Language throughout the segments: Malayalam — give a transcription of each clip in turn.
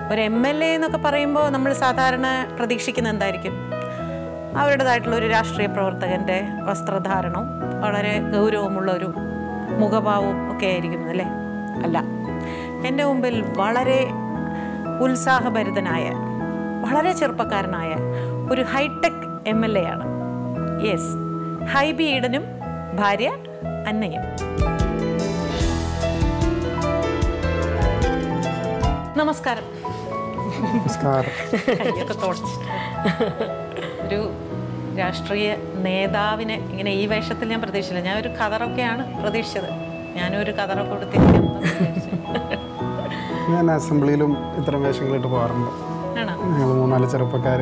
ഒരു എം എൽ എ എന്നൊക്കെ പറയുമ്പോൾ നമ്മൾ സാധാരണ പ്രതീക്ഷിക്കുന്ന എന്തായിരിക്കും അവരുടേതായിട്ടുള്ള ഒരു രാഷ്ട്രീയ പ്രവർത്തകൻ്റെ വസ്ത്രധാരണവും വളരെ ഗൗരവമുള്ള ഒരു മുഖഭാവവും ഒക്കെ ആയിരിക്കും അല്ലേ അല്ല എൻ്റെ മുമ്പിൽ വളരെ ഉത്സാഹഭരിതനായ വളരെ ചെറുപ്പക്കാരനായ ഒരു ഹൈടെക് എം എൽ എ ആണ് യെസ് ഹൈബി ഈഡനും ഭാര്യ അന്നയും നമസ്കാരം നമസ്കാരം കയ്യൊക്കെ തുടച്ചിട്ട് ഒരു രാഷ്ട്രീയ നേതാവിനെ ഇങ്ങനെ ഈ വേഷത്തിൽ ഞാൻ പ്രതീക്ഷിച്ചില്ല ഞാൻ ഒരു കതറൊക്കെയാണ് പ്രതീക്ഷിച്ചത് ഞാനൊരു കതറൊക്കെ കൊടുത്തിരിക്കും ഞാൻ അസംബ്ലിയിലും ഇത്തരം വേഷങ്ങളിട്ട് പോകാറുണ്ട് ആണോ ഞങ്ങൾ മൂന്നാല് ചെറുപ്പക്കാർ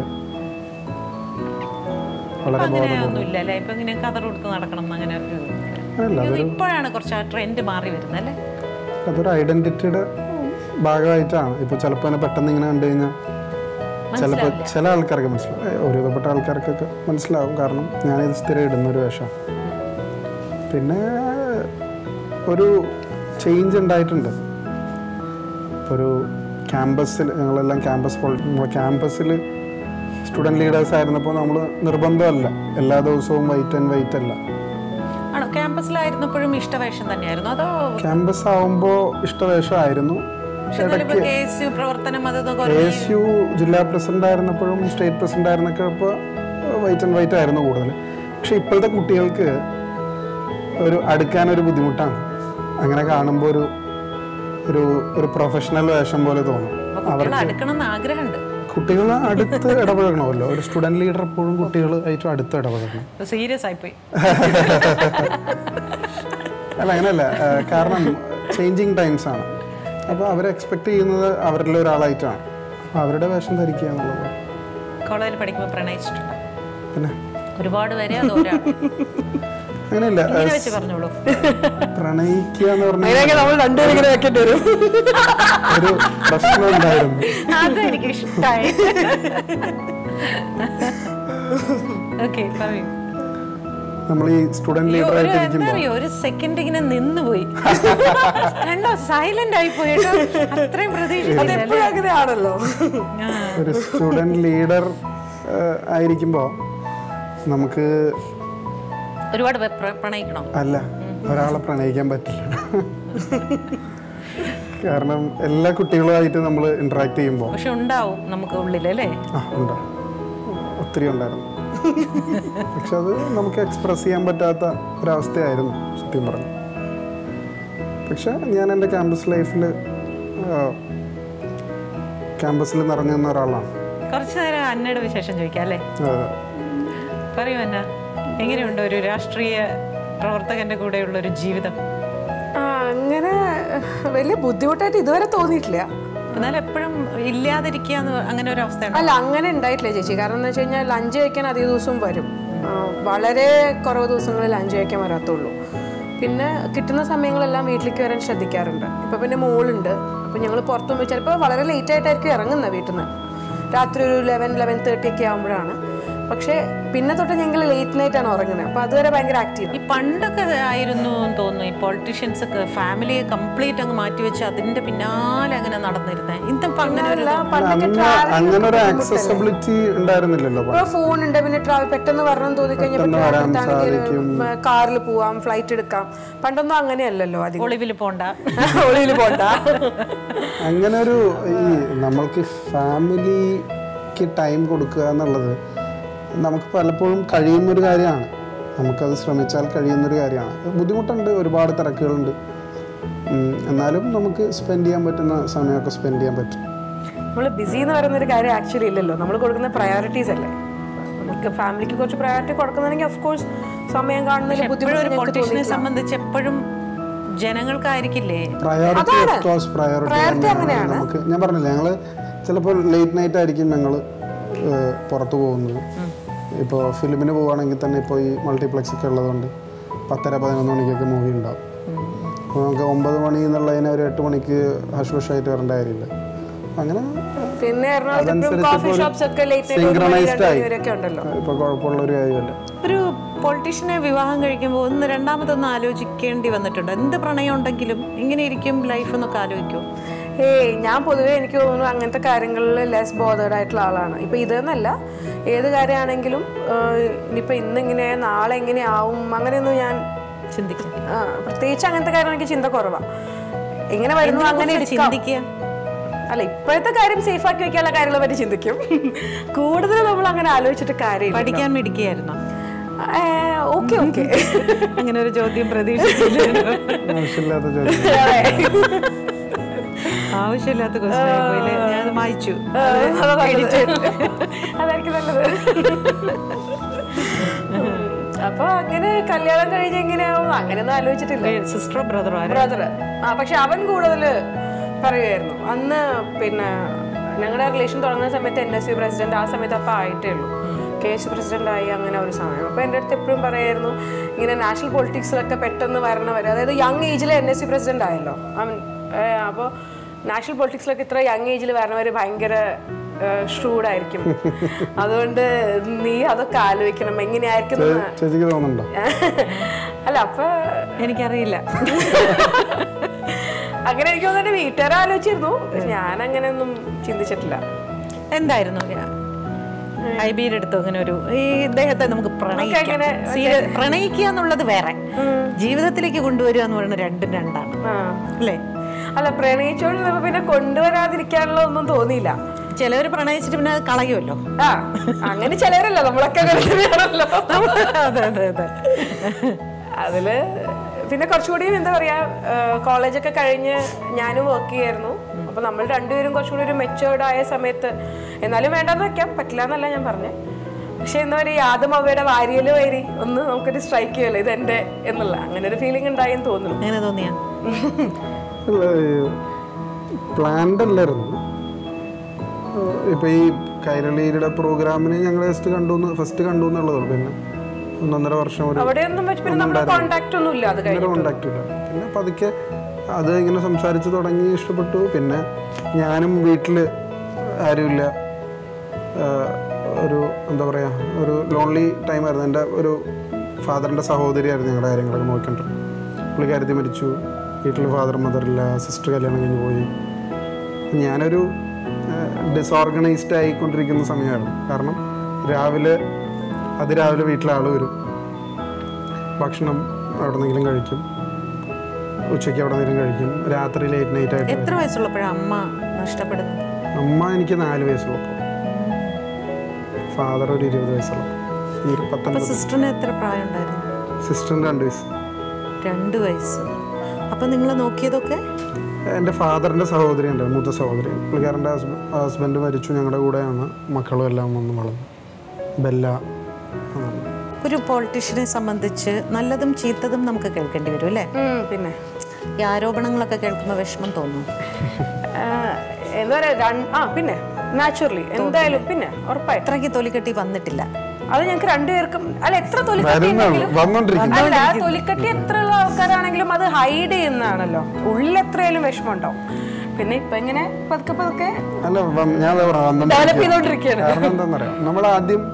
വളരെ അങ്ങനെ ഒന്നും ഇല്ല അല്ലേ ഇപ്പൊ ഇങ്ങനെ കതർ കൊടുത്ത് നടക്കണം എന്ന് അങ്ങനെ ഒരു അല്ല ഇത് ഇപ്പോഴാണ് കുറച്ച് ആ ട്രെൻഡ് മാറി വരുന്നത് അല്ലേ അതൊരു ഐഡന്റിറ്റിയുടെ ഭാഗമായിട്ടാണ് ഇപ്പോൾ ചിലപ്പോൾ എന്നെ പെട്ടെന്ന് ഇങ്ങനെ കണ്ടു കഴിഞ്ഞാൽ ചിലപ്പോൾ ചില ആൾക്കാർക്ക് മനസ്സിലാവും ഏ, ഒരുവിധപ്പെട്ട ആൾക്കാർക്കൊക്കെ മനസ്സിലാവും കാരണം ഞാനിത് സ്ഥിരം ഇടുന്ന ഒരു വേഷമാണ് പിന്നെ ഒരു ചേഞ്ച് ഉണ്ടായിട്ടുണ്ട് ഇപ്പോൾ ഒരു ക്യാമ്പസിൽ ഞങ്ങളെല്ലാം ക്യാമ്പസ് നമ്മളെ ക്യാമ്പസിൽ സ്റ്റുഡൻറ് ലീഡേഴ്സ് ആയിരുന്നപ്പോൾ നമ്മൾ നിർബന്ധമല്ല എല്ലാ ദിവസവും വൈറ്റ് ആൻഡ് വൈറ്റ് അല്ല ആണോ ക്യാമ്പസിലായിരുന്നപ്പോഴും ഇഷ്ടവേഷം തന്നെയായിരുന്നു അതോ ക്യാമ്പസ് ആവുമ്പോൾ ഇഷ്ടവേഷമായിരുന്നു പക്ഷെ എന്നാലും ഇപ്പൊ കെ എസ് യു പ്രവർത്തനം അത് ഇതൊക്കെ എ എസ് യു ജില്ലാ പ്രസിഡന്റ് ആയിരുന്നപ്പോഴും സ്റ്റേറ്റ് പ്രസിഡന്റ് ആയിരുന്നൊക്കെ ഇപ്പോൾ വൈറ്റ് ആൻഡ് വൈറ്റ് ആയിരുന്നു കൂടുതൽ പക്ഷെ ഇപ്പോഴത്തെ കുട്ടികൾക്ക് ഒരു അടുക്കാൻ ഒരു ബുദ്ധിമുട്ടാണ് അങ്ങനെ കാണുമ്പോൾ ഒരു ഒരു ഒരു പ്രൊഫഷണൽ വേഷം പോലെ തോന്നും കുട്ടികൾ അടുക്കണം എന്ന് ആഗ്രഹമുണ്ട് കുട്ടികൾ അടുത്ത് ഇടപഴകണമല്ലോ ഒരു സ്റ്റുഡന്റ് ലീഡർ എപ്പോഴും കുട്ടികൾ ഏറ്റവും അടുത്ത് ഇടപഴകണം സീരിയസ് ആയിപ്പോയി അല്ല അങ്ങനെയല്ല ആ, കാരണം ചേഞ്ചിങ് ടൈംസ് ആണ് അപ്പോൾ അവർ എക്സ്പെക്ട് ചെയ്യുന്നത് അവരിൽ ഒരാളായിട്ടാണ് അപ്പോൾ അവരുടെ വേഷം ധരിക്കുക എന്നുള്ളത് കോളേജിൽ പഠിക്കുമ്പോൾ പ്രണയിച്ചിട്ടുണ്ട് പിന്നെ ഒരുപാട് പേരെ അത് ഒരാൾ അങ്ങനെയല്ല ഇങ്ങനെ വെച്ച് പറഞ്ഞോളൂ പ്രണയിക്കുക എന്ന് പറഞ്ഞാൽ അങ്ങനെയൊക്കെ നമ്മൾ രണ്ടുപേരും ഇങ്ങനെ വെക്കേണ്ടി വരും ഒരു പ്രശ്നം ഉണ്ടായിരുന്നു അത് എനിക്ക് ഇഷ്ടമായി ഓക്കെ പറയൂ നമ്മൾ ഈ സ്റ്റുഡന്റ് ഒരു ലീഡർ ആയിട്ട് എന്താ ഇരിക്കുമ്പോൾ അറിയോ ഒരു സെക്കൻഡ് ഇങ്ങനെ നിന്നുപോയി കണ്ടോ സൈലന്റ് ആയി പോയി കേട്ടോ അത്രയും പ്രതീക്ഷിച്ചില്ല അതെപ്പോഴും അങ്ങനെയാണല്ലോ ഒരു സ്റ്റുഡന്റ് ലീഡർ ആയിരിക്കുമ്പോൾ നമുക്ക് ഒരുപാട് പേർ പ്ര- പ്രണയിക്കണോ അല്ല ഒരാളെ പ്രണയിക്കാൻ പറ്റില്ല കാരണം എല്ലാ കുട്ടികളുമായിട്ട് നമ്മൾ ഇന്ററാക്ട് ചെയ്യുമ്പോൾ പക്ഷെ ഉണ്ടാവും നമുക്ക് ഉള്ളിൽ അല്ലേ ആ ഉണ്ട് ഒത്തിരി ഉണ്ടായിരുന്നു പക്ഷെ അത് നമുക്ക് എക്സ്പ്രസ് ചെയ്യാൻ പറ്റാത്ത ഒരവസ്ഥയായിരുന്നു സത്യം പറഞ്ഞു പക്ഷെ ഞാൻ എൻ്റെ ക്യാമ്പസ് ലൈഫിൽ ക്യാമ്പസിൽ നിറഞ്ഞു നിന്ന ഒരാളാണ് കുറച്ചു നേരം അന്നയുടെ വിശേഷം ചോദിക്കാം അല്ലേ അതെ. പറയൂ അന്ന എങ്ങനെയുണ്ട് ഒരു രാഷ്ട്രീയ പ്രവർത്തകന്റെ കൂടെയുള്ള ഒരു ജീവിതം ആ അങ്ങനെ വലിയ ബുദ്ധിമുട്ടായിട്ട് ഇതുവരെ തോന്നിയിട്ടില്ല എന്നാൽ എപ്പോഴും ഇല്ലാതിരിക്കുക എന്ന് അങ്ങനെ ഒരു അവസ്ഥയാണ് അല്ല അങ്ങനെ ഉണ്ടായിട്ടില്ല ചേച്ചി കാരണം എന്ന് വെച്ച് കഴിഞ്ഞാൽ ലഞ്ച് കഴിക്കാൻ അധിക ദിവസവും വരും ആ, വളരെ കുറവ് ദിവസങ്ങളിൽ ലഞ്ച് കഴിക്കാൻ വരാത്തുള്ളൂ പിന്നെ കിട്ടുന്ന സമയങ്ങളെല്ലാം വീട്ടിലേക്ക് വരാൻ ശ്രദ്ധിക്കാറുണ്ട് ഇപ്പൊ പിന്നെ മോളുണ്ട് അപ്പൊ ഞങ്ങൾ പുറത്തു പോയി ചിലപ്പോൾ വളരെ ലേറ്റ് ആയിട്ടായിരിക്കും ഇറങ്ങുന്നത് വീട്ടിൽ നിന്ന് രാത്രി ഒരു ലെവൻ ലെവൻ തേർട്ടി ഒക്കെ ആകുമ്പോഴാണ് പക്ഷേ പിന്നെ തൊട്ട് ഞങ്ങൾ ലേറ്റ് നൈറ്റ് ആണ് ഉറങ്ങുന്നത് അപ്പൊ അതുവരെ ഭയങ്കര ആക്റ്റീവ് ഈ പണ്ടൊക്കെ ആയിരുന്നു എന്ന് തോന്നുന്നു ഈ പൊളിറ്റീഷ്യൻസ് ഒക്കെ ഫാമിലിയെ കംപ്ലീറ്റ് അങ്ങ് മാറ്റിവെച്ച് അതിന്റെ പിന്നാലെ അങ്ങനെ നടന്നിരുന്നേ ഇന്നിപ്പോ അങ്ങനെ ഒരു അല്ല പണ്ടൊക്കെ അന്ന് travel അങ്ങനെ ഒരു ആക്സസബിലിറ്റി ഉണ്ടായിരുന്നില്ലല്ലോ ഇപ്പൊ ഫോൺ ഉണ്ട് പിന്നെ ട്രാവൽ പെട്ടെന്ന് വരണം തോന്നി പെട്ടെന്ന് വരാൻ സാധിക്കും. കഴിഞ്ഞാൽ കാറിൽ പോവാം ഫ്ലൈറ്റ് എടുക്കാം പണ്ടൊന്നും അങ്ങനെയല്ലല്ലോ അധികം ഒളിവിൽ പോണ്ട ഒളിയിൽ പോണ്ട അങ്ങനെ ഒരു ഈ നമ്മൾക്ക് ഫാമിലിക്ക് ടൈം കൊടുക്കുക എന്നുള്ളത് നമുക്ക് പലപ്പോഴും കഴിയുന്നൊരു കാര്യമാണ് നമുക്കത് ശ്രമിച്ചാൽ കഴിയുന്നൊരു കാര്യമാണ് ബുദ്ധിമുട്ടുണ്ട് ഒരുപാട് തിരക്കുകളുണ്ട് ഉം, എന്നാലും നമുക്ക് സ്പെൻഡ് ചെയ്യാൻ പറ്റുന്ന സമയമൊക്കെ സ്പെൻഡ് ചെയ്യാൻ പറ്റും നമ്മൾ ബിസി എന്ന് പറയുന്ന ഒരു കാര്യം ആക്ച്വലി ഇല്ലല്ലോ നമ്മൾ കൊടുക്കുന്ന പ്രയോറിറ്റീസ് അല്ലേ നമുക്ക് ഫാമിലിക്ക് കുറച്ച് പ്രയോറിറ്റി കൊടുക്കുന്നുണ്ടെങ്കിൽ ഓഫ് കോഴ്സ് സമയം കാണുന്നതിൽ എപ്പോഴും ബുദ്ധിമുട്ട് ഒരു ഞങ്ങൾക്ക് പൊളിറ്റീഷ്യനെ തോന്നിയിട്ടില്ല. സംബന്ധിച്ച് എപ്പോഴും ജനങ്ങൾക്കായിരിക്കില്ലേ പ്രയോറിറ്റി ഓഫ് കോഴ്സ് പ്രയോറിറ്റി തന്നെയാണ് നമുക്ക് ഞാൻ പറഞ്ഞില്ല ഞങ്ങൾ ചിലപ്പോൾ ലേറ്റ് നൈറ്റ് ആയിരിക്കും ഞങ്ങൾ പുറത്തു പോകുന്നത് ഇപ്പോൾ ഫിലിമിന് പോവുകയാണെങ്കിൽ തന്നെ ഇപ്പോൾ ഈ മൾട്ടിപ്ലക്സ് ഒക്കെ ഉള്ളതുകൊണ്ട് പത്തര പതിനൊന്ന് മണിക്കൊക്കെ മൂവി ഉണ്ടാവും അപ്പോൾ നമുക്ക് ഒമ്പത് മണി എന്നുള്ളതിനെ ഒരു എട്ട് മണിക്ക് ഹഷുഷായിട്ട് വരേണ്ട കാര്യമില്ല അങ്ങനെ പിന്നെ എറണാകുളത്ത് അതനുസരിച്ച് കോഫി ഇപ്പോൾ ഷോപ്സ് ഒക്കെ ലേറ്റ് synchronized ആയി. വരെയൊക്കെ ഉണ്ടല്ലോ ഇപ്പോൾ കുഴപ്പമുള്ള ഒരു കാര്യമല്ല ഒരു പൊളിറ്റീഷ്യനെ വിവാഹം കഴിക്കുമ്പോൾ ഒന്ന് രണ്ടാമതൊന്ന് ആലോചിക്കേണ്ടി വന്നിട്ടുണ്ട് എന്ത് പ്രണയം ഉണ്ടെങ്കിലും ഇങ്ങനെ ഇരിക്കും ലൈഫ് എന്നൊക്കെ ആലോചിക്കുമോ ഏയ് ഞാൻ പൊതുവേ എനിക്ക് തോന്നുന്നു അങ്ങനത്തെ കാര്യങ്ങളിൽ ലെസ് ബോധേഡ് ആയിട്ടുള്ള ആളാണ് ഇപ്പൊ ഇതെന്നല്ല ഏത് കാര്യമാണെങ്കിലും ആഹ് ഇനിയിപ്പോ ഇന്നിങ്ങനെ നാളെ എങ്ങനെ ആവും അങ്ങനെയൊന്നും ഞാൻ ചിന്തിക്കാം ആ, പ്രത്യേകിച്ച് അങ്ങനത്തെ കാര്യം എനിക്ക് ചിന്ത കുറവാണ് എങ്ങനെ വരുന്നു അങ്ങനെ എടുക്കാം ചിന്തിക്കുക അല്ല ഇപ്പോഴത്തെ കാര്യം സേഫ് ആക്കി വെക്കാനുള്ള കാര്യങ്ങളെ പറ്റി ചിന്തിക്കും കൂടുതൽ നമ്മൾ അങ്ങനെ ആലോചിച്ചിട്ട് കാര്യമില്ല പഠിക്കാൻ മിടിക്കുകയായിരുന്നു ഓക്കെ ഓക്കെ അങ്ങനെ ഒരു ചോദ്യം പ്രതീക്ഷിച്ചില്ല ആവശ്യമില്ലാത്ത ചോദ്യം ആവശ്യമില്ലാത്ത ക്വസ്റ്റ്യൻ ആയിപ്പോയില്ലേ ഞാൻ മായിച്ചു അതായിരിക്കും നല്ലത് അപ്പൊ അങ്ങനെ കല്യാണം കഴിഞ്ഞ് എങ്ങനെയാവും അങ്ങനെയൊന്നും ആലോചിച്ചിട്ടില്ല സിസ്റ്ററോ ബ്രദറോ ആരാ ബ്രദർ ആ പക്ഷെ അവൻ കൂടുതൽ പറയുമായിരുന്നു അന്ന് പിന്നെ ഞങ്ങളുടെ റിലേഷൻ തുടങ്ങുന്ന സമയത്ത് എൻ എസ് സി പ്രസിഡന്റ് ആ സമയത്ത് അപ്പം ആയിട്ടേ ഉള്ളൂ കെ എസ് പ്രസിഡന്റ് ആയി അങ്ങനെ ഒരു സമയം അപ്പോൾ എൻ്റെ അടുത്ത് എപ്പോഴും പറയായിരുന്നു ഇങ്ങനെ നാഷണൽ പൊളിറ്റിക്സിലൊക്കെ പെട്ടെന്ന് വരണവർ അതായത് യങ് ഏജിൽ എൻ എസ് സി പ്രസിഡന്റ് ആയല്ലോ ഐ മീൻ അപ്പോൾ നാഷണൽ പൊളിറ്റിക്സിലൊക്കെ ഇത്ര യങ് ഏജിൽ വരണവർ ഭയങ്കര ഷ്രൂഡായിരിക്കും അതുകൊണ്ട് നീ അതൊക്കെ ആലോചിക്കണം എങ്ങനെയായിരിക്കും എന്ന് ചേച്ചിക്ക് തോന്നുന്നുണ്ടോ അല്ല അപ്പൊ എനിക്കറിയില്ല അങ്ങനെ എനിക്ക് തോന്നുന്നു വീട്ടുകാരെ ആലോചിച്ചിരുന്നു ഞാൻ അങ്ങനെയൊന്നും ചിന്തിച്ചിട്ടില്ല എന്തായിരുന്നു ഐ ബിയുടെ അടുത്ത് അങ്ങനെ ഒരു ഈ ഇദ്ദേഹത്തെ നമുക്ക് പ്രണയിക്കാം അങ്ങനെ സീരിയ- പ്രണയിക്കുക എന്നുള്ളത് വേറെ ജീവിതത്തിലേക്ക് കൊണ്ടുവരിക എന്ന് പറയുന്നത് രണ്ടും രണ്ടാണ് ആ. അല്ലേ അല്ല പ്രണയിച്ചോണ്ടിരുന്നപ്പോ പിന്നെ കൊണ്ടുവരാതിരിക്കാനുള്ള ഒന്നും തോന്നിയില്ല ചിലവർ പ്രണയിച്ചിട്ട് പിന്നെ അത് കളയുമല്ലോ ആ അങ്ങനെ ചിലരല്ല നമ്മളൊക്കെ അങ്ങനെ തന്നെയാണല്ലോ അതെ അതെ അതെ അതില് പിന്നെ കുറച്ചുകൂടിയും എന്താ പറയാ കോളേജൊക്കെ കഴിഞ്ഞ് ഞാനും വർക്ക് ചെയ്യായിരുന്നു അപ്പൊ നമ്മൾ രണ്ടുപേരും കുറച്ചുകൂടി ഒരു മെച്ചുവേർഡ് ആയ സമയത്ത് എന്നാലും വേണ്ടെന്ന് വെക്കാം പറ്റില്ല എന്നല്ല ഞാൻ പറഞ്ഞേ പക്ഷെ എന്താ പറയുക യാതും അവയുടെ വാരിയല് വരി ഒന്ന് നമുക്കൊരു സ്ട്രൈക്ക് ചെയ്യുമല്ലോ ഇത് എന്റെ എന്നുള്ള അങ്ങനെ ഒരു ഫീലിംഗ് ഉണ്ടായെന്ന് തോന്നുന്നു അങ്ങനെ തോന്നിയാ പ്ലാൻഡ് അല്ലായിരുന്നു ഇപ്പൊ ഈ കൈരളിയുടെ പ്രോഗ്രാമിന് ഞങ്ങൾ ഫസ്റ്റ് കണ്ടു ഫസ്റ്റ് കണ്ടു എന്നുള്ളതുള്ളൂ പിന്നെ ഒന്നൊന്നര വർഷം ഒരു അവിടെയൊന്നും വെച്ച് പിന്നെ നമ്മുടെ കോണ്ടാക്ട് ഒന്നും ഇല്ല അത് കഴിഞ്ഞു കോണ്ടാക്ട് ഇല്ല പിന്നെ പതുക്കെ അത് ഇങ്ങനെ സംസാരിച്ച് തുടങ്ങി ഇഷ്ടപ്പെട്ടു പിന്നെ ഞാനും വീട്ടിൽ ആരുമില്ല ആഹ് ഒരു എന്താ പറയുക ഒരു ലോൺലി ടൈം ആയിരുന്നു എൻ്റെ ഒരു ഫാദറിൻ്റെ സഹോദരിയായിരുന്നു ഞങ്ങളുടെ കാര്യങ്ങളൊക്കെ നോക്കിക്കൊണ്ടിരുന്നത് പുള്ളിക്കാരത്തി മരിച്ചു വീട്ടിൽ ഫാദർ മദറില്ല സിസ്റ്റർ കല്യാണം കഴിഞ്ഞ് പോയി ഞാനൊരു ഡിസോർഗനൈസ്ഡ് ആയിക്കൊണ്ടിരിക്കുന്ന സമയമായിരുന്നു കാരണം രാവിലെ അതിരാവിലെ വീട്ടിലെ ആൾ വരും ഭക്ഷണം എവിടെ നിന്നെങ്കിലും കഴിക്കും ഉച്ചയ്ക്ക് എവിടെ നിന്നെങ്കിലും കഴിക്കും രാത്രി ലേറ്റ് നൈറ്റ് ആയിട്ട് എത്ര വയസ്സുള്ളപ്പോഴാണ് അമ്മ നഷ്ടപ്പെടുന്നത് അമ്മ എനിക്ക് നാല് വയസ്സുള്ളപ്പോൾ ഫാദർ ഒരു ഇരുപത് വയസ്സുള്ളപ്പോൾ ഈ ഒരു അപ്പൊ പത്തൊൻപത് സിസ്റ്ററിന് എത്ര പ്രായം ഉണ്ടായിരുന്നു സിസ്റ്ററിന് രണ്ട് വയസ്സ് രണ്ട് വയസ്സ് അപ്പൊ നിങ്ങൾ നോക്കിയതൊക്കെ എൻ്റെ ഫാദറിൻ്റെ സഹോദരി ഉണ്ട് മൂത്ത സഹോദരി പുള്ളിക്കാരൻ്റെ ഹസ്ബൻഡ് മരിച്ചു ഞങ്ങളുടെ കൂടെയാണ് മക്കളും എല്ലാം വന്ന് വളർന്നു ബെല്ല അതാണ് ഒരു പൊളിറ്റീഷ്യനെ സംബന്ധിച്ച് നല്ലതും ചീത്തതും നമുക്ക് കേൾക്കേണ്ടി വരും അല്ലേ ഉം, പിന്നെ ഈ ആരോപണങ്ങളൊക്കെ കേൾക്കുമ്പോൾ വിഷമം തോന്നും ആ, എന്താ പറയാ രൺ- ആ പിന്നെ നാച്ചുറലി എന്തായാലും പിന്നെ ഉറപ്പായിട്ടും അത്രയ്ക്ക് തൊലിക്കെട്ടി വന്നിട്ടില്ല അത് ഞങ്ങൾക്ക് രണ്ടുപേർക്കും അല്ല എത്ര തൊലിക്കട്ടി വരുന്നുള്ളൂ ഉണ്ടെങ്കിലും വന്നോണ്ടിരിക്കുന്നു അല്ല ആ തൊലിക്കട്ടി എത്ര ഉള്ള ആൾക്കാരാണെങ്കിലും അത് ഹൈഡ് ചെയ്യുന്നതാണല്ലോ ഉള്ളിൽ എത്രയായാലും വിഷമം ഉണ്ടാവും പിന്നെ ഇപ്പൊ ഇങ്ങനെ പതുക്കെ പതുക്കെ അല്ല വന്ന്- ഞാൻ അതാ പറഞ്ഞത്, ഡെവലപ്പ് വന്നോണ്ടിരിക്കുകയാണ്. ചെയ്തോണ്ടിരിക്കുകയാണ് കാരണം എന്താണെന്നറിയാം നമ്മൾ ആദ്യം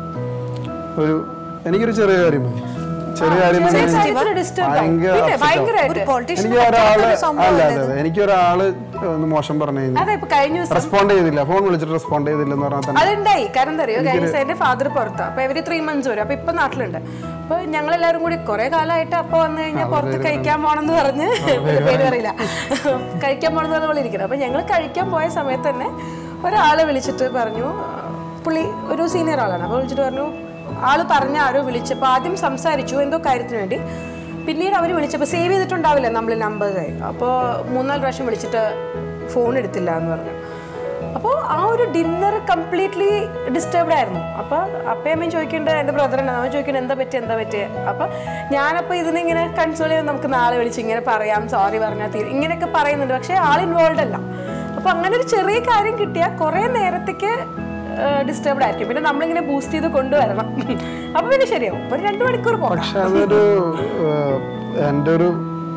ഒരു എനിക്കൊരു ചെറിയ കാര്യം മതി ചെറിയ കാര്യം തന്നെ എനിക്ക് ഡിസ്റ്റർബ് ഭയങ്കര പിന്നെ upset ആവും. ഭയങ്കരമായിട്ട് ഒരു പൊളിറ്റീഷ്യൻ എനിക്ക് ഒരാള് അല്ല അതെ അതെ എനിക്ക് ഒരാള് ഒന്ന് മോശം പറഞ്ഞു കഴിഞ്ഞാൽ അതെ ഇപ്പൊ കഴിഞ്ഞ ദിവസം റെസ്പോണ്ട് ചെയ്തില്ല ഫോൺ വിളിച്ചിട്ട് റെസ്പോണ്ട് ചെയ്തില്ല എന്ന് പറഞ്ഞാൽ തന്നെ അതുണ്ടായി കാരണം എന്താ അറിയോ കഴിഞ്ഞ ദിവസം എന്റെ ഫാദർ പുറത്താ അപ്പൊ എവരി ത്രീ മന്ത്സ് വരും അപ്പൊ ഇപ്പൊ നാട്ടിലുണ്ട് അപ്പൊ ഞങ്ങൾ എല്ലാവരും കൂടി കുറെ കാലമായിട്ട് അപ്പൊ വന്നു കഴിഞ്ഞാൽ പുറത്ത് കഴിക്കാൻ പോണെന്ന് പറഞ്ഞ് പേര് പറയില്ല കഴിക്കാൻ പോണെന്ന് പറഞ്ഞ പോലെ ഇരിക്കണം അപ്പൊ ഞങ്ങൾ കഴിക്കാൻ പോയ സമയത്ത് തന്നെ ഒരാളെ വിളിച്ചിട്ട് പറഞ്ഞു പുള്ളി ഒരു സീനിയർ ആളാണ് അപ്പൊ വിളിച്ചിട്ട് പറഞ്ഞു ആള് പറഞ്ഞ ആരോ വിളിച്ചപ്പോൾ ആദ്യം സംസാരിച്ചു എന്തോ കാര്യത്തിന് വേണ്ടി പിന്നീട് അവർ വിളിച്ചപ്പോൾ സേവ് ചെയ്തിട്ടുണ്ടാവില്ല നമ്മൾ നമ്പേഴ്സ് അപ്പോൾ മൂന്നാല് പ്രാവശ്യം വിളിച്ചിട്ട് ഫോൺ എടുത്തില്ല എന്ന് പറഞ്ഞു അപ്പോൾ ആ ഒരു ഡിന്നർ കംപ്ലീറ്റ്ലി ഡിസ്റ്റർബ്ഡ് ആയിരുന്നു അപ്പോൾ അപ്പയമ്മയും ചോദിക്കേണ്ടത് എൻ്റെ ബ്രദറിനെ അവൻ ചോദിക്കേണ്ടത് എന്താ പറ്റിയ എന്താ പറ്റിയ അപ്പോൾ ഞാനപ്പോൾ ഇതിനിങ്ങനെ കൺസോൾ ചെയ്ത് നമുക്ക് നാളെ വിളിച്ച് ഇങ്ങനെ പറയാം സോറി പറഞ്ഞാൽ തീരും ഇങ്ങനെയൊക്കെ പറയുന്നുണ്ട് പക്ഷേ ആൾ ഇൻവോൾവ് അല്ല അപ്പോൾ അങ്ങനെ ഒരു ചെറിയ കാര്യം കിട്ടിയാൽ കുറേ നേരത്തേക്ക് ഡിസ്റ്റർബ്ഡ് ആയിരിക്കും പിന്നെ നമ്മളിങ്ങനെ ബൂസ്റ്റ് ചെയ്ത് കൊണ്ടുവരണം അപ്പോൾ പിന്നെ ശരിയാവും ഒരു രണ്ട് മണിക്കൂർ പോകാം പക്ഷെ അതൊരു ഏഹ്, എൻ്റെ ഒരു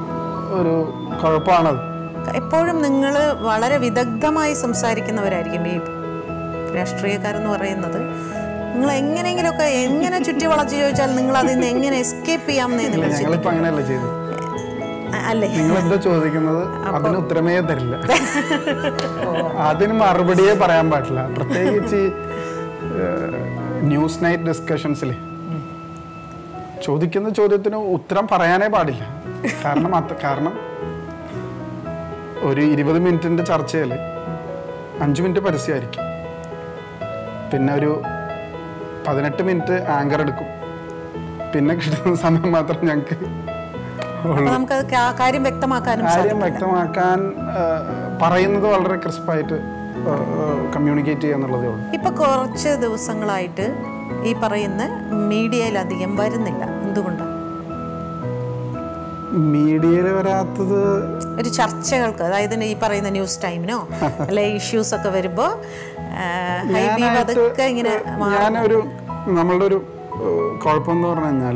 ഒരു കുഴപ്പമാണത് എപ്പോഴും നിങ്ങൾ വളരെ വിദഗ്ധമായി സംസാരിക്കുന്നവരായിരിക്കും ഈ രാഷ്ട്രീയക്കാരെന്ന് പറയുന്നത് നിങ്ങൾ എങ്ങനെയെങ്കിലുമൊക്കെ എങ്ങനെ ചുറ്റി വളച്ച് ചോദിച്ചാൽ നിങ്ങൾ അതിൽ നിന്ന് എങ്ങനെ എസ്കേപ്പ് ചെയ്യാമെന്നേ നിങ്ങൾ ഞങ്ങളിപ്പോൾ അങ്ങനെയല്ല ചെയ്തത് അല്ലേ നിങ്ങൾ എന്താ ചോദിക്കുന്നത് അതിന് ഉത്തരമേ തരില്ല അതിന് മറുപടിയേ പറയാൻ പാടില്ല പ്രത്യേകിച്ച് ന്യൂസ് നൈറ്റ് ഡിസ്കഷൻസിൽ ചോദിക്കുന്ന ചോദ്യത്തിന് ഉത്തരം പറയാനേ പാടില്ല കാരണം അത് കാരണം ഒരു ഇരുപത് മിനിറ്റിന്റെ ചർച്ചയിൽ അഞ്ച് മിനിറ്റ് പരസ്യമായിരിക്കും പിന്നെ ഒരു പതിനെട്ട് മിനിറ്റ് ആങ്കർ എടുക്കും പിന്നെ കിട്ടുന്ന സമയം മാത്രം ഞങ്ങൾക്ക് അപ്പൊ നമുക്ക് അത് കാ- കാര്യം വ്യക്തമാക്കാനും കാര്യം സാധിക്കില്ല വ്യക്തമാക്കാൻ ആ, പറയുന്നത് വളരെ ക്രിസ്പായിട്ട് കമ്മ്യൂണിക്കേറ്റ് ചെയ്യുക എന്നുള്ളതേ ഉള്ളൂ ഇപ്പൊ കുറച്ച് ദിവസങ്ങളായിട്ട് ഈ പറയുന്ന മീഡിയയിൽ അധികം വരുന്നില്ല എന്തുകൊണ്ടാണ് മീഡിയയിൽ വരാത്തത് ഒരു ചർച്ചകൾക്ക് അതായത് ഈ പറയുന്ന ന്യൂസ് ടൈമിനോ അല്ലെ ഇഷ്യൂസ് ഒക്കെ വരുമ്പോ ആ, ഹൈബി ഞാനായിട്ട് അതൊക്കെ ഇങ്ങനെ മാ- ഞാനൊരു നമ്മളുടെ ഒരു ഏഹ്, കുഴപ്പം എന്ന് പറഞ്ഞു കഴിഞ്ഞാൽ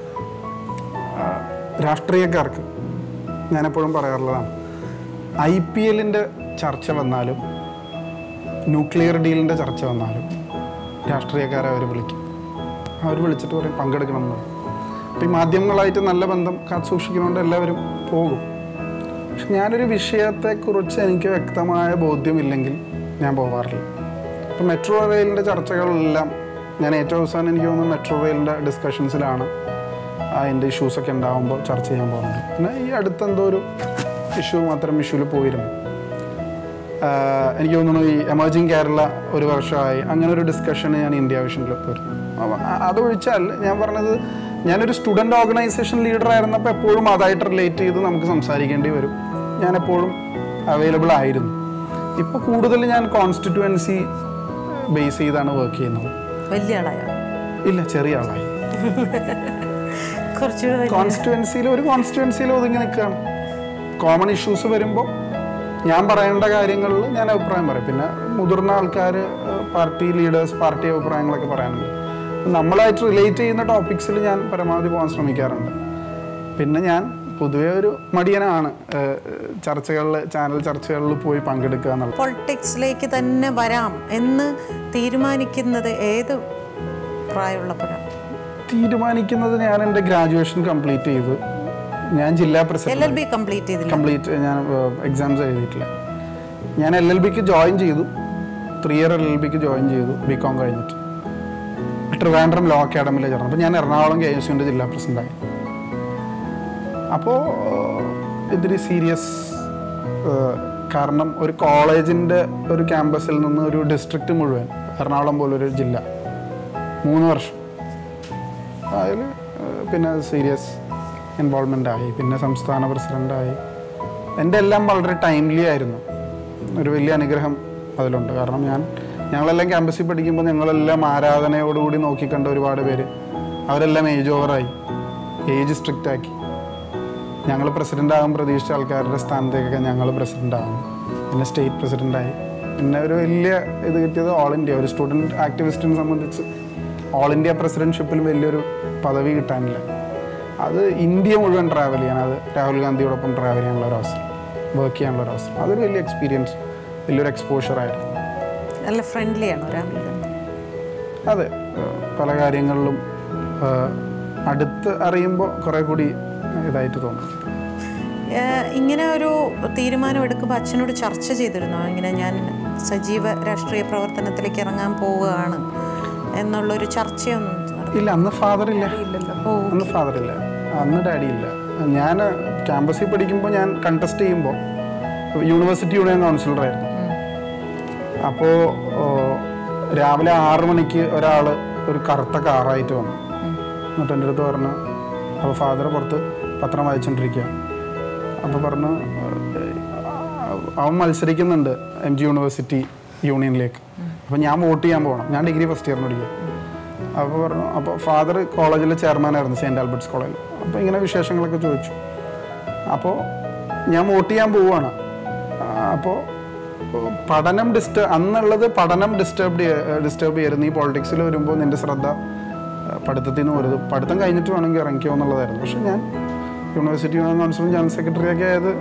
രാഷ്ട്രീയക്കാർക്ക് ഞാനെപ്പോഴും പറയാറുള്ളതാണ് ഐ പി എല്ലിൻ്റെ ചർച്ച വന്നാലും ന്യൂക്ലിയർ ഡീലിൻ്റെ ചർച്ച വന്നാലും രാഷ്ട്രീയക്കാരെ അവർ വിളിക്കും അവർ വിളിച്ചിട്ട് പറയും പങ്കെടുക്കണം എന്ന് പറയും അപ്പം ഈ മാധ്യമങ്ങളായിട്ട് നല്ല ബന്ധം കാത്തു സൂക്ഷിക്കുന്നതുകൊണ്ട് എല്ലാവരും പോകും പക്ഷെ ഞാനൊരു വിഷയത്തെക്കുറിച്ച് എനിക്ക് വ്യക്തമായ ബോധ്യമില്ലെങ്കിൽ ഞാൻ പോകാറില്ല ഇപ്പം മെട്രോ റെയിലിൻ്റെ ചർച്ചകളെല്ലാം ഞാൻ ഏറ്റവും അവസാനം എനിക്ക് തോന്നുന്നു മെട്രോ റെയിലിൻ്റെ ഡിസ്കഷൻസിലാണ് അതിൻ്റെ ഇഷ്യൂസൊക്കെ ഉണ്ടാകുമ്പോൾ ചർച്ച ചെയ്യാൻ പോകുന്നത് പിന്നെ ഈ അടുത്തെന്തോ ഒരു ഇഷ്യൂ മാത്രം ഇഷ്യൂവിൽ പോയിരുന്നു ആഹ് എനിക്ക് തോന്നുന്നു ഈ എമർജിങ് കേരള ഒരു വർഷമായി അങ്ങനെ ഒരു ഡിസ്കഷൻ ഞാൻ ഇന്ത്യ വിഷനിൽ പോയിരുന്നു അപ്പൊ അ- അതൊഴിച്ചാൽ ഞാൻ പറഞ്ഞത് ഞാനൊരു സ്റ്റുഡൻറ് ഓർഗനൈസേഷൻ ലീഡർ ആയിരുന്നപ്പോൾ എപ്പോഴും അതായിട്ട് റിലേറ്റ് ചെയ്ത് നമുക്ക് സംസാരിക്കേണ്ടി വരും ഞാൻ എപ്പോഴും അവൈലബിൾ ആയിരുന്നു ഇപ്പോൾ കൂടുതൽ ഞാൻ കോൺസ്റ്റിറ്റ്യുവൻസി ബേസ് ചെയ്താണ് വർക്ക് ചെയ്യുന്നത് വലിയ ആളായോ ഇല്ല ചെറിയ ആളായി കുറച്ചുകൂടെ വലിയ- കോൺസ്റ്റിറ്റ്യുവൻസിയിൽ ഒരു കോൺസ്റ്റിറ്റ്യുവൻസിയിൽ ഒതുങ്ങി നിൽക്കുകയാണ് കോമൺ ഇഷ്യൂസ് വരുമ്പോൾ ഞാൻ പറയേണ്ട കാര്യങ്ങളിൽ ഞാൻ അഭിപ്രായം പറയും പിന്നെ മുതിർന്ന ആൾക്കാർ പാർട്ടി ലീഡേഴ്സ് പാർട്ടി അഭിപ്രായങ്ങളൊക്കെ പറയാനുണ്ട് നമ്മളായിട്ട് റിലേറ്റ് ചെയ്യുന്ന ടോപ്പിക്സിൽ ഞാൻ പരമാവധി പോകാൻ ശ്രമിക്കാറുണ്ട് പിന്നെ ഞാൻ പൊതുവേ ഒരു മടിയനാണ് ചർച്ചകളിൽ ചാനൽ ചർച്ചകളിൽ പോയി പങ്കെടുക്കുക എന്നുള്ളത് പൊളിറ്റിക്സിലേക്ക് തന്നെ വരാം എന്ന് തീരുമാനിക്കുന്നത് ഏത് പ്രായമുള്ളപ്പോഴാണ് തീരുമാനിക്കുന്നത് ഞാൻ എൻ്റെ ഗ്രാജുവേഷൻ കംപ്ലീറ്റ് ചെയ്തു ഞാൻ ജില്ലാ L president L B complete ചെയ്തില്ല കംപ്ലീറ്റ് ഞാൻ എക്സാംസ് എഴുതിയിട്ടില്ല ഞാൻ എൽ എൽ ബിക്ക് ജോയിൻ ചെയ്തു ത്രീ ഇയർ എൽ എൽ ബിക്ക് ജോയിൻ ചെയ്തു ബി കോം കഴിഞ്ഞിട്ട് ട്രിവാൻഡ്രം ലോ അക്കാഡമിയിൽ ചേർന്നു അപ്പോൾ ഞാൻ എറണാകുളം കെ എസ് യുവിൻ്റെ ജില്ലാ പ്രസിഡൻ്റായി അപ്പോൾ ഇത്തിരി സീരിയസ് കാരണം ഒരു കോളേജിൻ്റെ ഒരു ക്യാമ്പസിൽ നിന്ന് ഒരു ഡിസ്ട്രിക്റ്റ് മുഴുവൻ എറണാകുളം പോലൊരു ജില്ല മൂന്ന് വർഷം അതിൽ പിന്നെ സീരിയസ് ഇൻവോൾവ്മെൻ്റ് ആയി പിന്നെ സംസ്ഥാന പ്രസിഡൻ്റായി എൻ്റെ എല്ലാം വളരെ ടൈംലി ആയിരുന്നു ഒരു വലിയ അനുഗ്രഹം അതിലുണ്ട് കാരണം ഞാൻ ഞങ്ങളെല്ലാം ക്യാമ്പസിൽ പഠിക്കുമ്പോൾ ഞങ്ങളെല്ലാം ആരാധനയോടുകൂടി നോക്കിക്കണ്ട ഒരുപാട് പേര് അവരെല്ലാം ഏജ് ഓവറായി ഏജ് സ്ട്രിക്റ്റ് ആക്കി ഞങ്ങൾ പ്രസിഡൻ്റ് ആകാൻ പ്രതീക്ഷിച്ച ആൾക്കാരുടെ സ്ഥാനത്തേക്കൊക്കെ ഞങ്ങൾ പ്രസിഡൻ്റ് ആകും പിന്നെ സ്റ്റേറ്റ് പ്രസിഡൻ്റായി പിന്നെ ഒരു വലിയ ഇത് കിട്ടിയത് ഓൾ ഇന്ത്യ ഒരു സ്റ്റുഡൻറ് ആക്ടിവിസ്റ്റിനെ സംബന്ധിച്ച് ഓൾ ഇന്ത്യ പ്രസിഡൻഷിപ്പിൽ വലിയൊരു പദവി കിട്ടാനില്ല അത് ഇന്ത്യ മുഴുവൻ ട്രാവൽ ചെയ്യാൻ അത് രാഹുൽ ഗാന്ധിയോടൊപ്പം ട്രാവൽ ചെയ്യാനുള്ള ഒരു അവസരം വർക്ക് ചെയ്യാനുള്ള ഒരു അവസരം അതൊരു വലിയ എക്സ്പീരിയൻസ് വലിയൊരു എക്സ്പോഷർ ആയിരുന്നു നല്ല ഫ്രണ്ട്ലി ആണോ രാഹുൽ ഗാന്ധി അതെ ഏഹ് പല കാര്യങ്ങളിലും ഏഹ് അടുത്ത് അറിയുമ്പോൾ കുറേ കൂടി ഇതായിട്ട് തോന്നും ഏഹ് ഇങ്ങനെ ഒരു തീരുമാനം എടുക്കുമ്പോൾ അച്ഛനോട് ചർച്ച ചെയ്തിരുന്നോ ഇങ്ങനെ ഞാൻ സജീവ രാഷ്ട്രീയ പ്രവർത്തനത്തിലേക്ക് ഇറങ്ങാൻ പോവുകയാണ് എന്നുള്ളൊരു ചർച്ചയൊന്നും നട- ഇല്ല അന്ന് ഫാദർ ഇല്ല ഓ അന്ന് ഫാദർ ഇല്ല അന്ന് ഡാഡി ഇല്ല ഞാൻ ക്യാമ്പസിൽ പഠിക്കുമ്പോൾ ഞാൻ കണ്ടസ്റ്റ് ചെയ്യുമ്പോൾ യൂണിവേഴ്സിറ്റി യൂണിയൻ കൗൺസിലറായിരുന്നു അപ്പോൾ രാവിലെ ആറ് മണിക്ക് ഒരാൾ ഒരു കറുത്ത കാറായിട്ട് വന്നു എന്നിട്ട് എൻ്റെ അടുത്ത് പറഞ്ഞു അപ്പോൾ ഫാദർ പുറത്ത് പത്രം വായിച്ചുകൊണ്ടിരിക്കുക അപ്പോൾ പറഞ്ഞു ഏഹ്, അവൻ മത്സരിക്കുന്നുണ്ട് എം ജി യൂണിവേഴ്സിറ്റി യൂണിയനിലേക്ക് അപ്പോൾ ഞാൻ വോട്ട് ചെയ്യാൻ പോകണം ഞാൻ ഡിഗ്രി ഫസ്റ്റ് ഇയറിന് പഠിക്കുക അപ്പോൾ പറഞ്ഞു അപ്പോൾ ഫാദർ കോളേജിലെ ചെയർമാനായിരുന്നു സെയിൻറ്റ് ആൽബർട്ട്സ് കോളേജിൽ അപ്പോൾ ഇങ്ങനെ വിശേഷങ്ങളൊക്കെ ചോദിച്ചു അപ്പോൾ ഞാൻ വോട്ട് ചെയ്യാൻ പോവുകയാണ് അപ്പോൾ പഠനം ഡിസ്റ്റർ അന്നുള്ളത് പഠനം ഡിസ്റ്റർബ് ഡിസ്റ്റർബ് ചെയ്യരുത് നീ പൊളിറ്റിക്സിൽ വരുമ്പോൾ നിൻ്റെ ശ്രദ്ധ ആ, പഠിത്തത്തിൽ നിന്ന് വരുത് പഠിത്തം കഴിഞ്ഞിട്ട് വേണമെങ്കിൽ ഇറങ്ങിക്കോ എന്നുള്ളതായിരുന്നു പക്ഷെ ഞാൻ യൂണിവേഴ്സിറ്റി യൂണിയൻ കൗൺസിലും ജനറൽ സെക്രട്ടറി ഒക്കെ ആയത്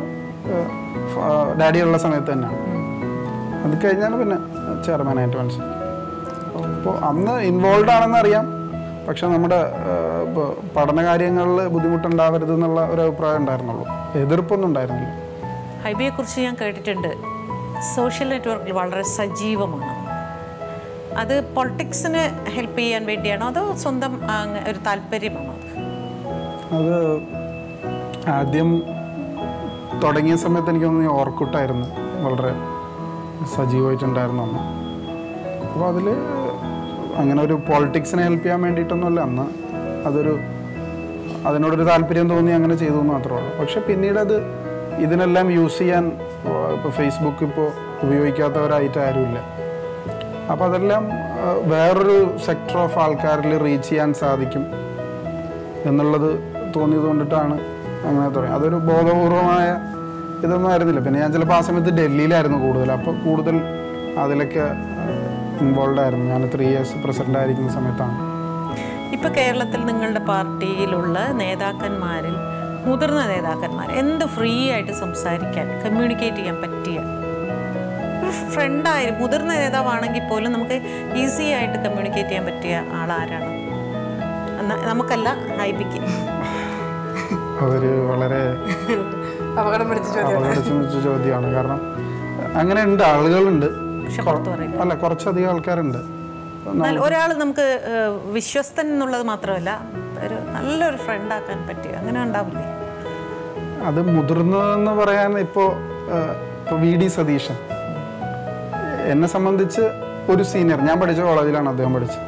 ഡാഡി ഉള്ള സമയത്ത് തന്നെയാണ് അത് കഴിഞ്ഞാണ് പിന്നെ ചെയർമാനായിട്ട് മനസ്സിലാക്കി അപ്പോൾ അന്ന് ഇൻവോൾവ് ആണെന്ന് അറിയാം പക്ഷെ നമ്മുടെ ആ, ഇപ്പൊ പഠന കാര്യങ്ങളിൽ ബുദ്ധിമുട്ടുണ്ടാവരുത് എന്നുള്ള ഒരു അഭിപ്രായം ഉണ്ടായിരുന്നുള്ളൂ എതിർപ്പൊന്നും ഉണ്ടായിരുന്നില്ല ഹൈബിയെക്കുറിച്ച് ഞാൻ കേട്ടിട്ടുണ്ട് സോഷ്യൽ നെറ്റ്വർക്കിൽ വളരെ സജീവമാണ് അത് പൊളിറ്റിക്സിന് ഹെൽപ്പ് ചെയ്യാൻ വേണ്ടിയാണോ അതോ സ്വന്തം ആ, അങ്ങ് ഒരു താല്പര്യമാണോ അത് അത് ആദ്യം തുടങ്ങിയ സമയത്ത് എനിക്ക് തോന്നുന്നു ഈ ഓർക്കുട്ടായിരുന്നു വളരെ സജീവമായിട്ടുണ്ടായിരുന്നു അന്ന് അപ്പോൾ അതിൽ അങ്ങനെ ഒരു പോളിറ്റിക്സിനെ ഹെൽപ്പ് ചെയ്യാൻ വേണ്ടിയിട്ടൊന്നുമല്ല അന്ന് അതൊരു അതിനോടൊരു താല്പര്യം തോന്നി അങ്ങനെ ചെയ്തു എന്ന് മാത്രമേ ഉള്ളൂ പക്ഷെ പിന്നീട് അത് ഇതിനെല്ലാം യൂസ് ചെയ്യാൻ ഇപ്പോൾ ഫേസ്ബുക്ക് ഇപ്പോൾ ഉപയോഗിക്കാത്തവരായിട്ട് ആരുമില്ല അപ്പോൾ അതെല്ലാം ആ, വേറൊരു സെക്ടർ ഓഫ് ആൾക്കാരിൽ റീച്ച് ചെയ്യാൻ സാധിക്കും എന്നുള്ളത് തോന്നിയത് കൊണ്ടിട്ടാണ് അങ്ങനെ തുടങ്ങി അതൊരു ബോധപൂർവമായ ഇതൊന്നും ആയിരുന്നില്ല പിന്നെ ഞാൻ ചിലപ്പോൾ ആ സമയത്ത് ഡൽഹിയിലായിരുന്നു കൂടുതൽ അപ്പോൾ കൂടുതൽ അതിലൊക്കെ ഇൻവോൾവ് ആയിരുന്നു ഞാൻ ത്രീ ഇയേഴ്സ് പ്രസിഡന്റ് ആയിരിക്കുന്ന സമയത്താണ് ഇപ്പോൾ കേരളത്തിൽ നിങ്ങളുടെ പാർട്ടിയിലുള്ള നേതാക്കന്മാരിൽ മുതിർന്ന നേതാക്കന്മാർ എന്ത് ഫ്രീ ആയിട്ട് സംസാരിക്കാൻ കമ്മ്യൂണിക്കേറ്റ് ചെയ്യാൻ പറ്റിയ ഒരു ഫ്രണ്ടായി മുതിർന്ന നേതാവാണെങ്കിൽ പോലും നമുക്ക് ഈസി ആയിട്ട് കമ്മ്യൂണിക്കേറ്റ് ചെയ്യാൻ പറ്റിയ ആളാരാണ് എന്നാ- നമുക്കല്ല ഹൈബിക്ക് അതൊരു വളരെ അപകടം പിടിച്ച ചോദ്യം അപകടച്ച ചോദ്യമാണ് കാരണം അങ്ങനെ ഉണ്ട് ആളുകളുണ്ട് പക്ഷെ പുറത്ത് പറയില്ല അല്ല കുറച്ചധികം ആൾക്കാരുണ്ട് എന്നാൽ ഒരാൾ നമുക്ക് ഏഹ്, വിശ്വസ്തൻ എന്നുള്ളത് മാത്രമല്ല ഒരു നല്ലൊരു ഫ്രണ്ടാക്കാൻ പറ്റിയ അങ്ങനെ ഉണ്ടാവില്ലേ അത് മുതിർന്നതെന്ന് പറയാൻ ഇപ്പോൾ ഇപ്പോൾ വി ഡി സതീശൻ എന്നെ സംബന്ധിച്ച് ഒരു സീനിയർ ഞാൻ പഠിച്ച കോളേജിലാണ് അദ്ദേഹം പഠിച്ചത്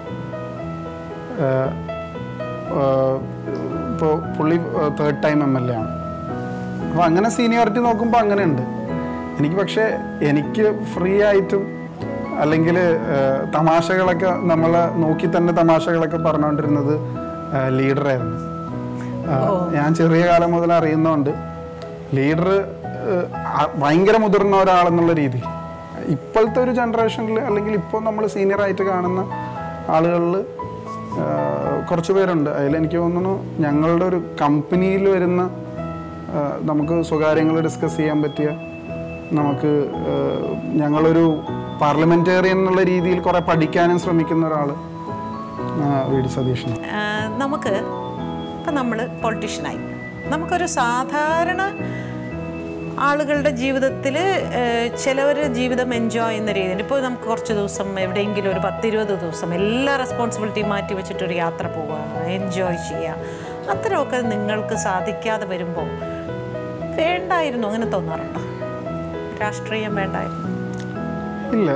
ഇപ്പോൾ പുള്ളി third time M L A ആണ് അപ്പോൾ അങ്ങനെ സീനിയോറിറ്റി നോക്കുമ്പോൾ അങ്ങനെ ഉണ്ട് എനിക്ക് പക്ഷേ എനിക്ക് ഫ്രീ ആയിട്ടും അല്ലെങ്കിൽ തമാശകളൊക്കെ നമ്മളെ നോക്കി തന്നെ തമാശകളൊക്കെ പറഞ്ഞുകൊണ്ടിരുന്നത് ലീഡറായിരുന്നു ഞാൻ ചെറിയ കാലം മുതൽ അറിയുന്നതുകൊണ്ട് ലീഡർ ഭയങ്കര മുതിർന്ന ഒരാളെന്നുള്ള രീതി ഇപ്പോഴത്തെ ഒരു ജനറേഷനിൽ അല്ലെങ്കിൽ ഇപ്പോൾ നമ്മൾ സീനിയർ ആയിട്ട് കാണുന്ന ആളുകളിൽ കുറച്ച് പേരുണ്ട് അതിൽ എനിക്ക് തോന്നുന്നു ഞങ്ങളുടെ ഒരു കമ്പനിയിൽ വരുന്ന ആ, നമുക്ക് സ്വകാര്യങ്ങൾ ഡിസ്കസ് ചെയ്യാൻ പറ്റിയ നമുക്ക് ആ, ഞങ്ങളൊരു പാർലമെന്റേറിയൻ എന്നുള്ള രീതിയിൽ കുറേ പഠിക്കാനും ശ്രമിക്കുന്ന ഒരാൾ വി ഡി സതീശൻ ആഹ് നമുക്ക് ഇപ്പം നമ്മൾ പൊളിറ്റീഷ്യനായി നമുക്കൊരു സാധാരണ ആളുകളുടെ ജീവിതത്തിൽ ചിലവർ ജീവിതം എൻജോയ് ചെയ്യുന്ന രീതിയിൽ ഇപ്പോൾ നമുക്ക് കുറച്ച് ദിവസം എവിടെയെങ്കിലും ഒരു പത്തിരുപത് ദിവസം എല്ലാ റെസ്പോൺസിബിലിറ്റിയും മാറ്റി വെച്ചിട്ട് ഒരു യാത്ര പോവുക എൻജോയ് ചെയ്യുക അത്തരമൊക്കെ നിങ്ങൾക്ക് സാധിക്കാതെ വരുമ്പോൾ വേണ്ടായിരുന്നു അങ്ങനെ തോന്നാറുണ്ടോ രാഷ്ട്രീയം വേണ്ടായിരുന്നു ഇല്ല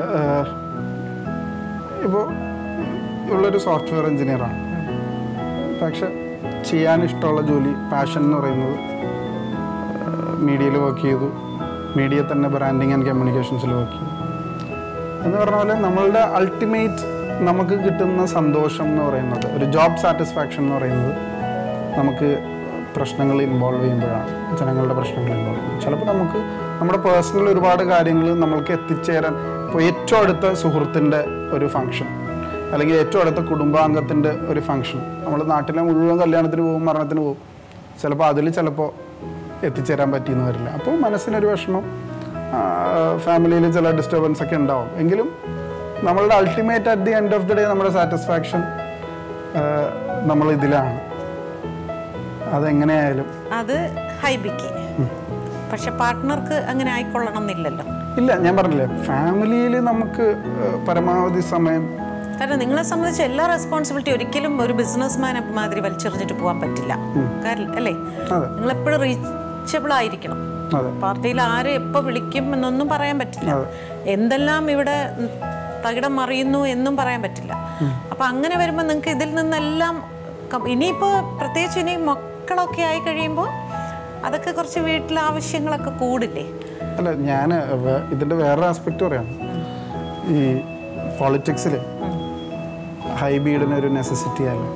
ഇപ്പോൾ ഉള്ളൊരു സോഫ്റ്റ്വെയർ എഞ്ചിനീയറാണ് പക്ഷെ ചെയ്യാൻ ഇഷ്ടമുള്ള ജോലി പാഷൻ എന്ന് പറയുന്നത് മീഡിയയിൽ വർക്ക് ചെയ്തു മീഡിയ തന്നെ ബ്രാൻഡിങ് ആൻഡ് കമ്മ്യൂണിക്കേഷൻസിൽ വർക്ക് ചെയ്തു എന്ന് പറഞ്ഞ പോലെ നമ്മളുടെ അൾട്ടിമേറ്റ് നമുക്ക് കിട്ടുന്ന സന്തോഷം എന്ന് പറയുന്നത് ഒരു ജോബ് സാറ്റിസ്ഫാക്ഷൻ എന്ന് പറയുന്നത് നമുക്ക് പ്രശ്നങ്ങൾ ഇൻവോൾവ് ചെയ്യുമ്പോഴാണ് ജനങ്ങളുടെ പ്രശ്നങ്ങൾ ഇൻവോൾവ് ചെയ്യും ചിലപ്പോൾ നമുക്ക് നമ്മുടെ പേഴ്സണൽ ഒരുപാട് കാര്യങ്ങൾ നമ്മൾക്ക് എത്തിച്ചേരാൻ ഇപ്പോൾ ഏറ്റവും അടുത്ത സുഹൃത്തിൻ്റെ ഒരു ഫംഗ്ഷൻ അല്ലെങ്കിൽ ഏറ്റവും അടുത്ത കുടുംബാംഗത്തിൻ്റെ ഒരു ഫംഗ്ഷൻ നമ്മൾ നാട്ടിലെ മുഴുവൻ കല്യാണത്തിന് പോകും മരണത്തിന് പോകും ചിലപ്പോൾ അതിൽ ചിലപ്പോൾ എത്തിച്ചേരാൻ പറ്റിയെന്ന് വരില്ല അപ്പോൾ മനസ്സിനൊരു വിഷമം ഫാമിലിയിൽ ചില ഡിസ്റ്റർബൻസ് ഒക്കെ ഉണ്ടാവും എങ്കിലും നമ്മളുടെ ultimate at the end of the day നമ്മുടെ സാറ്റിസ്ഫാക്ഷൻ നമ്മൾ ഇതിലാണ് അതെങ്ങനെയായാലും അത് ഹൈബിക്ക് പക്ഷെ പാർട്ട്ണർക്ക് അങ്ങനെ ആയിക്കൊള്ളണം എന്നില്ലല്ലോ ഇല്ല ഞാൻ പറഞ്ഞില്ലേ ഫാമിലിയിൽ നമുക്ക് ഏഹ്, പരമാവധി സമയം കാരണം നിങ്ങളെ സംബന്ധിച്ച് എല്ലാ റെസ്പോൺസിബിലിറ്റി ഒരിക്കലും ഒരു ബിസിനസ് മാൻ മാതിരി വലിച്ചെറിഞ്ഞിട്ട് പോകാൻ പറ്റില്ല കാരണം അല്ലേ അതെ. നിങ്ങൾ എപ്പോഴും റീച്ചബിൾ ആയിരിക്കണം അതെ പാർട്ടിയിൽ ആര് എപ്പോൾ വിളിക്കും എന്നൊന്നും പറയാൻ പറ്റില്ല എന്തെല്ലാം ഇവിടെ ഉം, തകിടം മറിയുന്നു എന്നും പറയാൻ പറ്റില്ല അപ്പം അങ്ങനെ വരുമ്പോൾ നിങ്ങൾക്ക് ഇതിൽ നിന്നെല്ലാം കം- ഇനിയിപ്പോൾ പ്രത്യേകിച്ച് ഇനി മക്കളൊക്കെ ആയി കഴിയുമ്പോൾ അതൊക്കെ കുറച്ച് വീട്ടിലെ ആവശ്യങ്ങളൊക്കെ കൂടില്ലേ അല്ല ഞാൻ ഇതിൻ്റെ വേറൊരു ആസ്പെക്റ്റ് പറയാം ഈ പോളിറ്റിക്സിൽ ഹൈബീഡിന് ഒരു നെസസിറ്റി അല്ല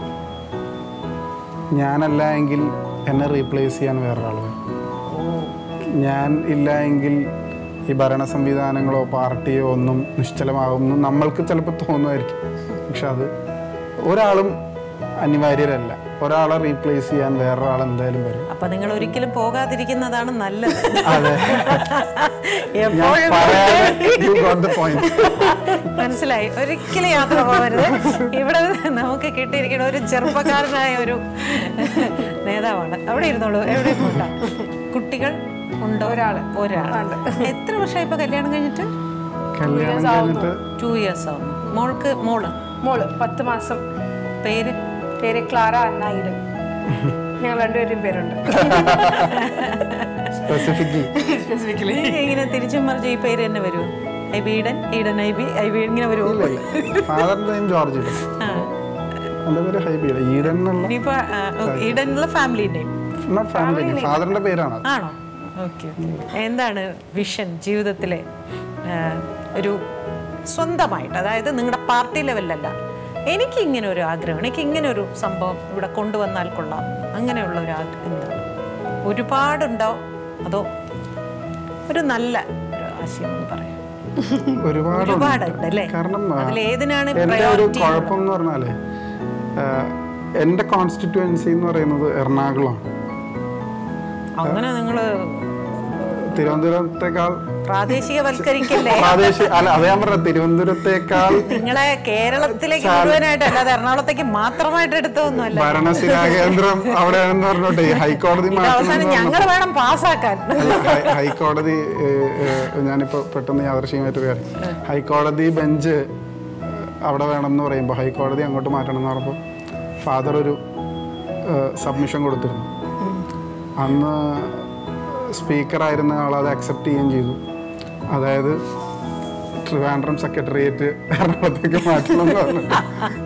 ഞാനല്ല എങ്കിൽ എന്നെ റീപ്ലേസ് ചെയ്യാൻ വേറൊരാൾ വരും ഞാൻ ഇല്ല എങ്കിൽ ഈ ഭരണ സംവിധാനങ്ങളോ പാർട്ടിയോ ഒന്നും നിശ്ചലമാകുമെന്ന് നമ്മൾക്ക് ചിലപ്പോൾ തോന്നുമായിരിക്കും പക്ഷെ അത് ഒരാളും അനിവാര്യരല്ല ഒരാളെ റീപ്ലേസ് ചെയ്യാൻ വേറൊരാൾ എന്തായാലും വരും അപ്പം നിങ്ങൾ ഒരിക്കലും പോകാതിരിക്കുന്നതാണ് നല്ലത് അതെ ഞാൻ എപ്പോഴും പറയാതെ you got the point. മനസ്സിലായി ഒരിക്കലും യാത്ര പോകരുത് ഇവിടെ നമുക്ക് കിട്ടിയിരിക്കുന്ന ഒരു ചെറുപ്പക്കാരനായ ഒരു നേതാവാണ് അവിടെ ഇരുന്നോളൂ എവിടെ പോണ്ട കുട്ടികൾ ഉണ്ടോ ഒരാള്. ഒരാൾ എത്ര വർഷമായി ഇപ്പൊ കല്യാണം കഴിഞ്ഞിട്ട് കല്യാണം കഴിഞ്ഞിട്ട് ടു ഇയേഴ്സ് ആവുന്നു മോൾക്ക് മോള് മോള് പത്ത് മാസം പേര് പേര് ക്ലാര അന്നായിട് ഞങ്ങൾ രണ്ടുപേരും പേരുണ്ട് സ്പെസിഫിക്കലി നിങ്ങൾക്ക് ഇങ്ങനെ തിരിച്ചും മറിച്ച് ഈ പേര് തന്നെ വരുമോ I B Eden Eden I B I B ഇങ്ങനെ വരുമോ ഫാദറിന്റെ നെയിം ജോർജ് ഇല്ല ആ എൻ്റെ പേര് ഹൈബിയുടെ ഈഡൻ എന്നുള്ള ഇനിയിപ്പോ ആ, ഓ, ഈഡൻ എന്നുള്ള ഫാമിലി നെയിം നോട്ട് ഫാമിലി ഫാദറിന്റെ പേരാണ് അത്. ആണോ ഓക്കെ എന്താണ് വിഷൻ ജീവിതത്തിലെ ആ, ഒരു സ്വന്തമായിട്ട് അതായത് നിങ്ങളുടെ പാർട്ടി ലെവലിലല്ല എനിക്ക് ഇങ്ങനെ ഒരു ആഗ്രഹം എനിക്ക് ഇങ്ങനെ ഒരു സംഭവം ഇവിടെ കൊണ്ടുവന്നാൽ കൊള്ളാം അങ്ങനെയുള്ള ഒരു ആഗ്രഹം എന്താണ് ഒരുപാടുണ്ടോ അതോ ഒരു നല്ല ഒരു ആശയം എന്ന് പറയാം ഒരുപാട് ഒരുപാടുണ്ട് അല്ലേ കാരണം ആ, അതിൽ ഏതിനാണ് എൻ്റെ ഒരു priority കുഴപ്പം എന്ന് പറഞ്ഞാല് ആ, എൻ്റെ കോൺസ്റ്റിറ്റ്യുവൻസി എന്ന് പറയുന്നത് എറണാകുളമാണ് അങ്ങനെ നിങ്ങൾ തിരുവനന്തപുരത്തേക്കാൾ പ്രാദേശികവൽക്കരിക്കല്ലേ പ്രാദേശിക അല്ല അത് ഞാൻ പറഞ്ഞ തിരുവനന്തപുരത്തേക്കാൾ നിങ്ങളെ കേരളത്തിലേക്ക് മുഴുവനായിട്ട് അല്ലാതെ എറണാകുളത്തേക്ക് മാത്രമായിട്ട് എടുത്തൊന്നുമല്ല ഭരണസിരാ കേന്ദ്രം അവിടെയാണെന്ന് പറഞ്ഞോട്ടെ ഈ ഹൈക്കോടതി ഇത് മാറ്റണം അവസാനം എന്ന് ഞങ്ങൾ വേണം പാസ്സാക്കാൻ അല്ല, ഹൈ- ഹൈക്കോടതി ഏഹ്, ഏഹ്, ഞാനിപ്പോ പെട്ടെന്ന് യാദൃശ്യമായിട്ട് ഒരു കാര്യം ഹൈക്കോടതി ബെഞ്ച് ഏഹ്, അവിടെ വേണം എന്ന് പറയുമ്പോൾ ഹൈക്കോടതി അങ്ങോട്ട് മാറ്റണം എന്ന് പറഞ്ഞപ്പോൾ ഫാദർ ഒരു സബ്മിഷൻ കൊടുത്തിരുന്നു അന്ന് സ്പീക്കറായിരുന്ന ആൾ അത് അക്സെപ്റ്റ് ചെയ്യുകയും ചെയ്തു അതായത് ട്രിവാൻഡ്രം സെക്രട്ടേറിയറ്റ് എറണാകുളത്തേക്ക് മാറ്റണം എന്ന് പറഞ്ഞിട്ട്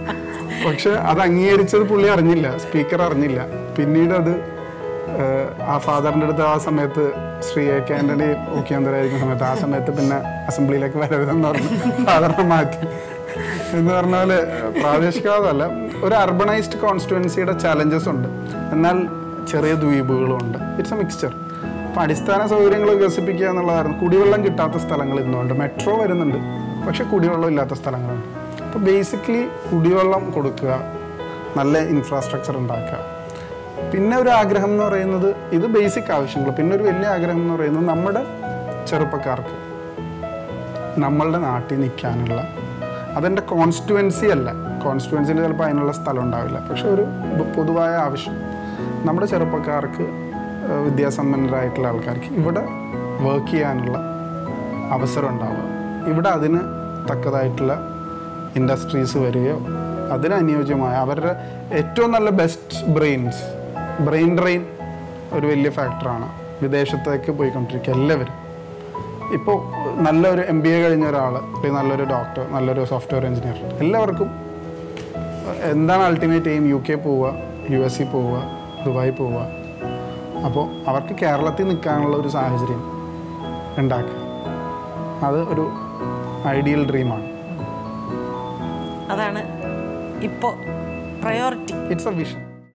പക്ഷെ അത് അംഗീകരിച്ചത് പുള്ളി അറിഞ്ഞില്ല സ്പീക്കർ അറിഞ്ഞില്ല പിന്നീട് അത് ഏഹ്, ആ ഫാദറിൻ്റെ അടുത്ത് ആ സമയത്ത് ശ്രീ എ കെ ആൻ്റണി മുഖ്യമന്ത്രിയായിരിക്കുന്ന സമയത്ത് ആ സമയത്ത് പിന്നെ അസംബ്ലിയിലേക്ക് വരരുതെന്ന് പറഞ്ഞു ഫാദറിനെ മാറ്റി എന്ന് പറഞ്ഞാൽ പ്രാദേശികവാദമല്ല ഒരു അർബണൈസ്ഡ് കോൺസ്റ്റിറ്റുവൻസിയുടെ ചലഞ്ചസ് ഉണ്ട് എന്നാൽ ചെറിയ ദ്വീപുകളും ഉണ്ട് ഇറ്റ്സ് എ മിക്സ്ചർ അപ്പം അടിസ്ഥാന സൗകര്യങ്ങൾ വികസിപ്പിക്കുക എന്നുള്ളതായിരുന്നു കുടിവെള്ളം കിട്ടാത്ത സ്ഥലങ്ങൾ ഇന്നുണ്ട് മെട്രോ വരുന്നുണ്ട് പക്ഷെ കുടിവെള്ളം ഇല്ലാത്ത സ്ഥലങ്ങളുണ്ട് അപ്പോൾ ബേസിക്കലി കുടിവെള്ളം കൊടുക്കുക നല്ല ഇൻഫ്രാസ്ട്രക്ചർ ഉണ്ടാക്കുക പിന്നെ ഒരു ആഗ്രഹം എന്ന് പറയുന്നത് ഇത് ബേസിക് ആവശ്യങ്ങൾ പിന്നെ ഒരു വലിയ ആഗ്രഹം എന്ന് പറയുന്നത് നമ്മുടെ ചെറുപ്പക്കാർക്ക് നമ്മളുടെ നാട്ടിൽ നിൽക്കാനുള്ള അതെൻ്റെ കോൺസ്റ്റുവൻസി അല്ല കോൺസ്റ്റുവൻസിയിൽ ചിലപ്പോൾ അതിനുള്ള സ്ഥലം ഉണ്ടാവില്ല പക്ഷെ ഒരു പൊ- പൊതുവായ ആവശ്യം നമ്മുടെ ചെറുപ്പക്കാർക്ക് ഏഹ്, വിദ്യാസമ്പന്നരായിട്ടുള്ള ആൾക്കാർക്ക് ഇവിടെ വർക്ക് ചെയ്യാനുള്ള അവസരം ഉണ്ടാവുക ഇവിടെ അതിന് തക്കതായിട്ടുള്ള ഇൻഡസ്ട്രീസ് വരികയോ അതിന് അനുയോജ്യമായ അവരുടെ ഏറ്റവും നല്ല ബെസ്റ്റ് ബ്രെയിൻസ് ബ്രെയിൻ ഡ്രെയിൻ ഒരു വലിയ ഫാക്ടറാണ് വിദേശത്തേക്ക് പോയിക്കൊണ്ടിരിക്കുക എല്ലാവരും ഇപ്പോൾ നല്ലൊരു എം ബി എ കഴിഞ്ഞ ഒരാൾ അല്ലെങ്കിൽ നല്ലൊരു ഡോക്ടർ നല്ലൊരു സോഫ്റ്റ്വെയർ എഞ്ചിനീയർ എല്ലാവർക്കും എന്താണ് അൾട്ടിമേറ്റ് എയിം യു കെ പോവുക യു എസ് സി പോവുക ദുബായി പോവുക അപ്പോൾ അവർക്ക് കേരളത്തിൽ നിൽക്കാനുള്ള ഒരു സാഹചര്യം ഉണ്ടാക്കുക അത് ഒരു ഐഡിയൽ ഡ്രീമാണ് അതാണ് ഇപ്പോൾ പ്രയോറിറ്റി ഇറ്റ്സ് എ വിഷൻ